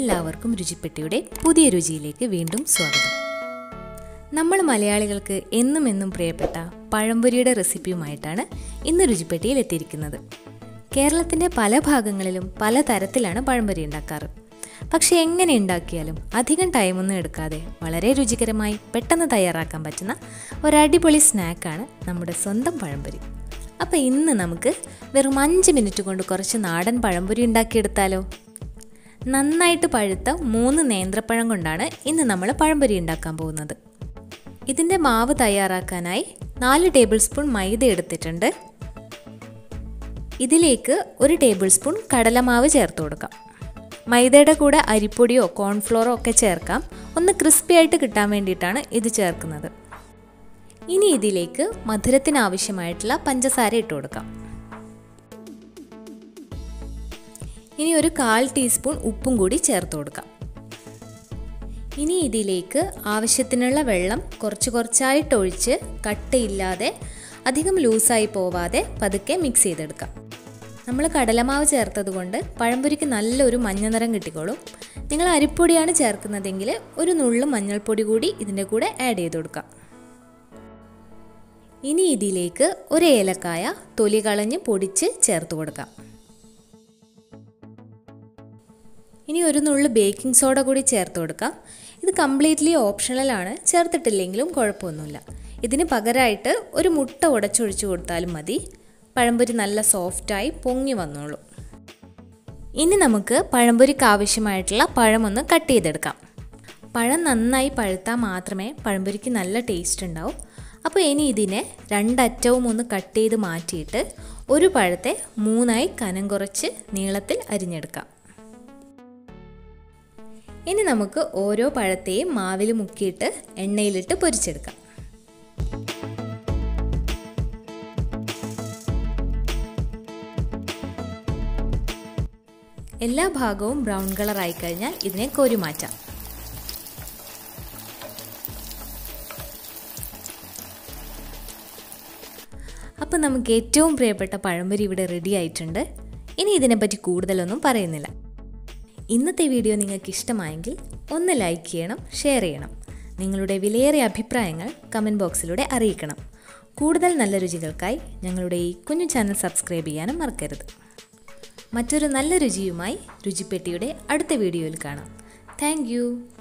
എല്ലാവർക്കും രുചിപ്പെട്ടിയുടെ പുതിയ രുചിയിലേക്ക് വീണ്ടും സ്വാഗതം നമ്മൾ മലയാളികൾക്ക് എന്നും എന്നും പ്രിയപ്പെട്ട പഴംപൊരിയുടെ റെസിപ്പിയുമായിട്ടാണ് ഇന്ന് രുചിപ്പെട്ടിയിൽ എത്തിയിരിക്കുന്നത് കേരളത്തിൻ്റെ പല ഭാഗങ്ങളിലും പല തരത്തിലാണ് പഴംപൊരി ഉണ്ടാക്കാറ് പക്ഷേ എങ്ങനെ ഉണ്ടാക്കിയാലും അധികം ടൈമൊന്നും എടുക്കാതെ വളരെ രുചികരമായി പെട്ടെന്ന് തയ്യാറാക്കാൻ പറ്റുന്ന ഒരടിപൊളി സ്നാക്കാണ് നമ്മുടെ സ്വന്തം പഴംപൊരി അപ്പോൾ ഇന്ന് നമുക്ക് വെറും അഞ്ച് മിനിറ്റ് കൊണ്ട് കുറച്ച് നാടൻ പഴംപൊരി ഉണ്ടാക്കിയെടുത്താലോ നന്നായിട്ട് പഴുത്ത മൂന്ന് നേന്ത്രപ്പഴം കൊണ്ടാണ് ഇന്ന് നമ്മൾ പഴംപൊരി ഉണ്ടാക്കാൻ പോകുന്നത് ഇതിൻ്റെ മാവ് തയ്യാറാക്കാനായി നാല് ടേബിൾ സ്പൂൺ മൈദ എടുത്തിട്ടുണ്ട് ഇതിലേക്ക് ഒരു ടേബിൾ സ്പൂൺ കടലമാവ് ചേർത്ത് കൊടുക്കാം മൈദയുടെ കൂടെ അരിപ്പൊടിയോ കോൺഫ്ലോറോ ഒക്കെ ചേർക്കാം ഒന്ന് ക്രിസ്പി ആയിട്ട് കിട്ടാൻ വേണ്ടിയിട്ടാണ് ഇത് ചേർക്കുന്നത് ഇനി ഇതിലേക്ക് മധുരത്തിന് ആവശ്യമായിട്ടുള്ള പഞ്ചസാര ഇട്ട് കൊടുക്കാം ഇനി ഒരു കാൽ ടീസ്പൂൺ ഉപ്പും കൂടി ചേർത്ത് കൊടുക്കാം ഇനി ഇതിലേക്ക് ആവശ്യത്തിനുള്ള വെള്ളം കുറച്ച് കുറച്ചായിട്ട് ഒഴിച്ച് കട്ടയില്ലാതെ അധികം ലൂസായി പോവാതെ പതുക്കെ മിക്സ് ചെയ്തെടുക്കാം നമ്മൾ കടലമാവ് ചേർത്തത് കൊണ്ട് പഴംപൊരിക്ക് നല്ലൊരു മഞ്ഞ നിറം കിട്ടിക്കോളും നിങ്ങൾ അരിപ്പൊടിയാണ് ചേർക്കുന്നതെങ്കിൽ ഒരു നുള്ളു മഞ്ഞൾപ്പൊടി കൂടി ഇതിൻ്റെ കൂടെ ആഡ് ചെയ്ത് കൊടുക്കാം ഇനി ഇതിലേക്ക് ഒരു ഏലക്കായ തൊലി കളഞ്ഞ് പൊടിച്ച് ചേർത്ത് കൊടുക്കാം ഇനി ഒരു നുള്ളു ബേക്കിംഗ് സോഡ കൂടി ചേർത്ത് കൊടുക്കാം ഇത് കംപ്ലീറ്റ്ലി ഓപ്ഷണലാണ് ചേർത്തിട്ടില്ലെങ്കിലും കുഴപ്പമൊന്നുമില്ല ഇതിന് പകരമായിട്ട് ഒരു മുട്ട ഉടച്ചൊഴിച്ച് കൊടുത്താലും മതി പഴംപൊരി നല്ല സോഫ്റ്റായി പൊങ്ങി വന്നോളൂ ഇനി നമുക്ക് പഴംപൊരിക്ക് ആവശ്യമായിട്ടുള്ള പഴമൊന്ന് കട്ട് ചെയ്തെടുക്കാം പഴം നന്നായി പഴുത്താൽ മാത്രമേ പഴംപൊരിക്ക് നല്ല ടേസ്റ്റ് ഉണ്ടാവും അപ്പോൾ ഇനി ഇതിനെ രണ്ടറ്റവും ഒന്ന് കട്ട് ചെയ്ത് മാറ്റിയിട്ട് ഒരു പഴത്തെ മൂന്നായി കനം കുറച്ച് നീളത്തിൽ അരിഞ്ഞെടുക്കാം ഇനി നമുക്ക് ഓരോ പഴത്തെയും മാവിൽ മുക്കിയിട്ട് എണ്ണയിലിട്ട് പൊരിച്ചെടുക്കാം എല്ലാ ഭാഗവും ബ്രൗൺ കളർ ആയി കഴിഞ്ഞാൽ ഇതിനെ കോരി മാറ്റാം അപ്പോൾ നമുക്ക് ഏറ്റവും പ്രിയപ്പെട്ട പഴംപൊരി ഇവിടെ റെഡി ആയിട്ടുണ്ട് ഇനി ഇതിനെപ്പറ്റി കൂടുതലൊന്നും പറയുന്നില്ല ഇന്നത്തെ വീഡിയോ നിങ്ങൾക്ക് ഇഷ്ടമായെങ്കിൽ ഒന്ന് ലൈക്ക് ചെയ്യണം ഷെയർ ചെയ്യണം നിങ്ങളുടെ വിലയേറിയ അഭിപ്രായങ്ങൾ കമൻറ്റ് ബോക്സിലൂടെ അറിയിക്കണം കൂടുതൽ നല്ല രുചികൾക്കായി ഞങ്ങളുടെ ഈ കുഞ്ഞു ചാനൽ സബ്സ്ക്രൈബ് ചെയ്യാനും മറക്കരുത് മറ്റൊരു നല്ല രുചിയുമായി രുചിപ്പെട്ടിയുടെ അടുത്ത വീഡിയോയിൽ കാണാം താങ്ക്